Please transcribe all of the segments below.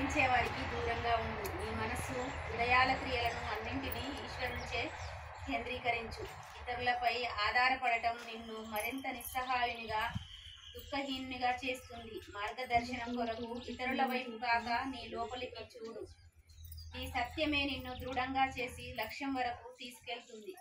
నిందించేవాడికి దూరంగా ఉండు నీ మనస్సు హృదయాల క్రియలను అన్నింటినీ ఈశ్వరునిచే కేంద్రీకరించు ఇతరులపై ఆధారపడటం నిన్ను మరింత నిస్సహాయునిగా దుఃఖహీనునిగా చేస్తుంది మార్గదర్శనం కొరకు ఇతరుల వైపు కాక నీ లోపలికి చూడు ఈ సత్యమే నిన్ను దృఢంగా చేసి లక్ష్యం వరకు తీసుకెళ్తుంది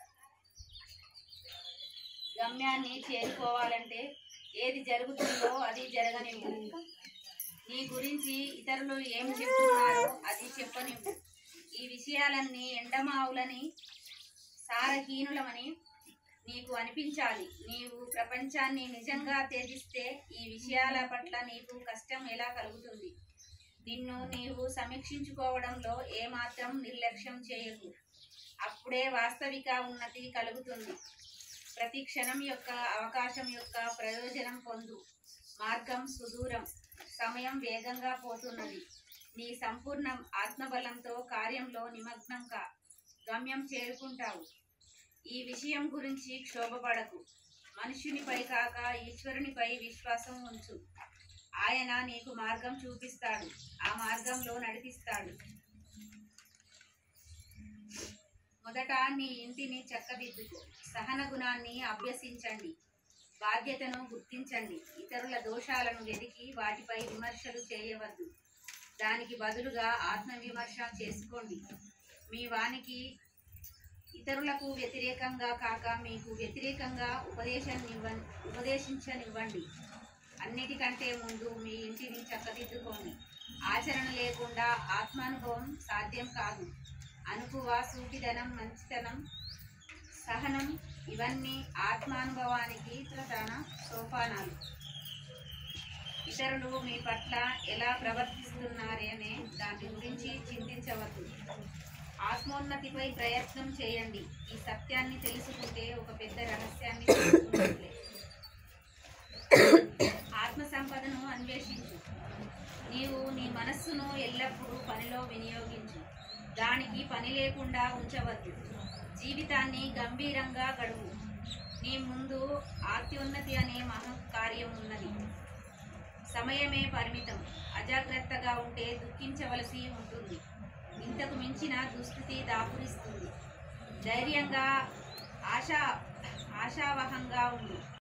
గమ్యాన్ని చేరుకోవాలంటే ఏది జరుగుతుందో అది జరగనివ్వు నీ గురించి ఇతరులు ఏం చెప్తున్నారో అది చెప్పనివ్వు ఈ విషయాలన్నీ ఎండమావులని సారహీనులమని నీకు అనిపించాలి నీవు ప్రపంచాన్ని నిజంగా త్యజిస్తే ఈ విషయాల పట్ల నీకు కష్టం ఎలా కలుగుతుంది నిన్ను నీవు సమీక్షించుకోవడంలో ఏమాత్రం నిర్లక్ష్యం చేయకు అప్పుడే వాస్తవిక ఉన్నతి కలుగుతుంది ప్రతి క్షణం యొక్క అవకాశం యొక్క ప్రయోజనం పొందు మార్గం సుదూరం సమయం వేగంగా పోతున్నది నీ సంపూర్ణ ఆత్మబలంతో కార్యంలో నిమగ్నం కా గమ్యం చేరుకుంటావు ఈ విషయం గురించి క్షోభపడకు మనుష్యునిపై కాక ఈశ్వరునిపై విశ్వాసం ఉంచు ఆయన నీకు మార్గం చూపిస్తాడు ఆ మార్గంలో నడిపిస్తాడు మొదట నీ ఇంటిని చక్కదిద్దుకో సహన గుణాన్ని అభ్యసించండి బాధ్యతను గుర్తించండి ఇతరుల దోషాలను వెతికి వాటిపై విమర్శలు చేయవద్దు దానికి బదులుగా ఆత్మవిమర్శ చేసుకోండి మీ వానికి ఇతరులకు వ్యతిరేకంగా కాక మీకు వ్యతిరేకంగా ఉపదేశనివ్వ ఉపదేశించనివ్వండి అన్నిటికంటే ముందు మీ ఇంటిని చక్కదిద్దుకోండి ఆచరణ లేకుండా ఆత్మానుభవం సాధ్యం కాదు అనుకువ సూటిదనం మంచితనం సహనం ఇవన్నీ ఆత్మానుభవానికి ప్రధాన సోపానాలు ఇతరులు మీ పట్ల ఎలా ప్రవర్తిస్తున్నారనే దాని గురించి చింతించవద్దు ఆత్మోన్నతిపై ప్రయత్నం చేయండి ఈ సత్యాన్ని తెలుసుకుంటే ఒక పెద్ద రహస్యాన్ని తెలుసుకున్నట్లే ఆత్మ సంపదను అన్వేషించు నీవు నీ మనస్సును ఎల్లప్పుడూ పనిలో వినియోగించు దానికి పని లేకుండా ఉంచవద్దు జీవితాన్ని గంభీరంగా గడువు నీ ముందు అత్యున్నతి అనే మహత్కార్యం ఉన్నది సమయమే పరిమితం అజాగ్రత్తగా ఉంటే దుఃఖించవలసి ఉంటుంది ఇంతకు మించిన దుస్థితి దాపురిస్తుంది ధైర్యంగా ఆశా ఆశావహంగా ఉండు